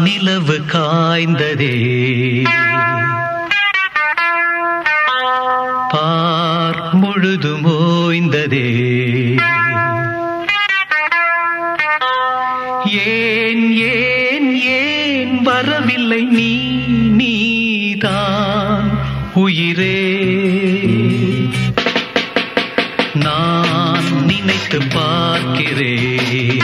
நிலவு காய்ந்ததே பார் முழுதும் ஓய்ந்ததே ஏன் ஏன் ஏன் வரவில்லை நீ நீதான் உயிரே நான் நினைத்து பார்க்கிறேன்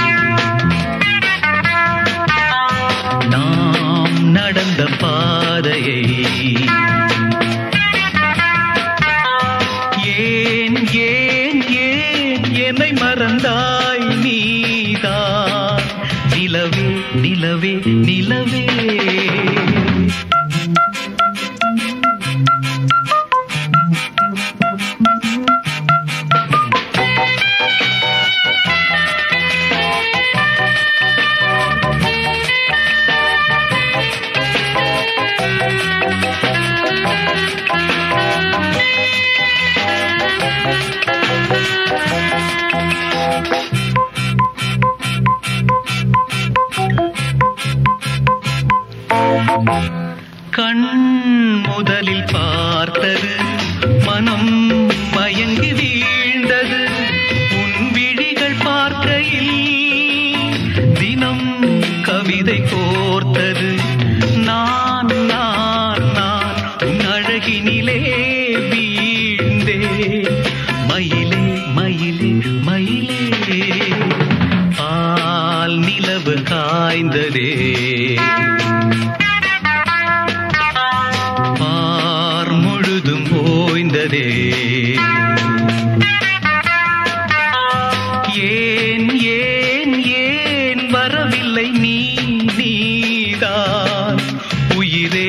நாம் நடந்த பாதையை ஏன் ஏன் ஏன் என்னை மறந்தாய் நீதான் நிலவே நிலவே நிலவே கண் முதலில் பார்த்தது மனம் மயங்கி வீழ்ந்தது உன் விழிகள் பார்க்கையில் தினம் கவிதை கோர்த்தது நான் நான் நான் உன் அழகினிலே வீழ்ந்தே மயிலே மயிலே மயிலே பால் நிலவு காய்ந்ததே பார் முழுதும் ஓய்ந்ததே ஏன் ஏன் ஏன் வரவில்லை நீ நீதான் உயிரே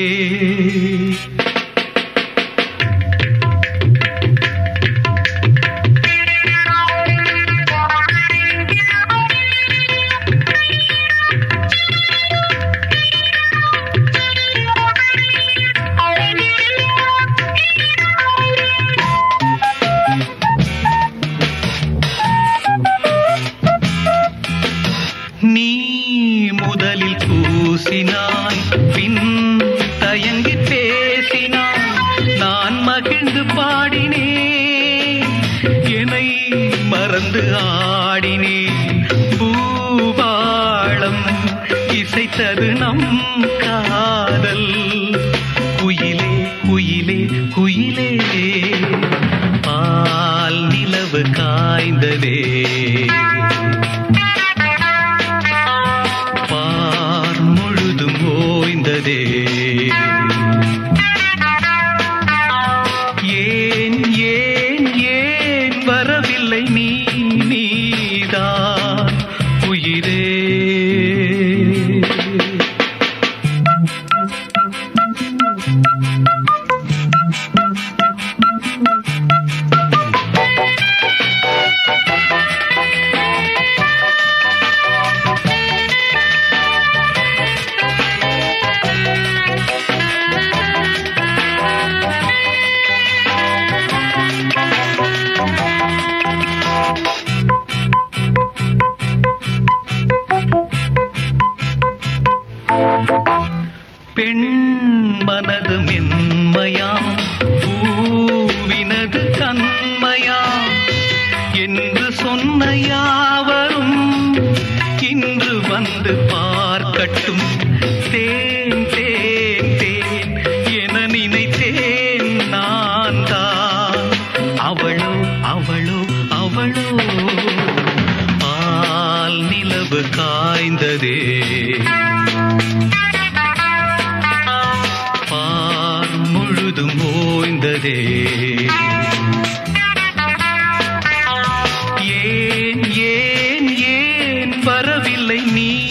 நீ முதலில் கூசினாய் பின் தயங்கி பேசினாய் நான் மகிழ்ந்து பாடினேன் என்னை மறந்து ஆடினேன் பூபாளம் இசைத்தது நம் காதல் குயிலே குயிலே குயிலே பால் நிலவு காய்ந்ததே பார் முழுதும் ஓய்ந்ததே ஏன் ஏன் ஏன் வரவில்லை நீ நீதான் உயிரே பெண் மனது மென்மையாம் பூவினது தன்மையாம் என்று சொன்ன யாவரும் இன்று வந்து பார்க்கட்டும் தேன் தேன் தேன் என நினைத்தேன் நான் தான் அவளோ அவளோ அவளோ பால் நிலவு காய்ந்ததே பார் முழுதும் ஓய்ந்ததே ஏன் ஏன் ஏன் வரவில்லை நீ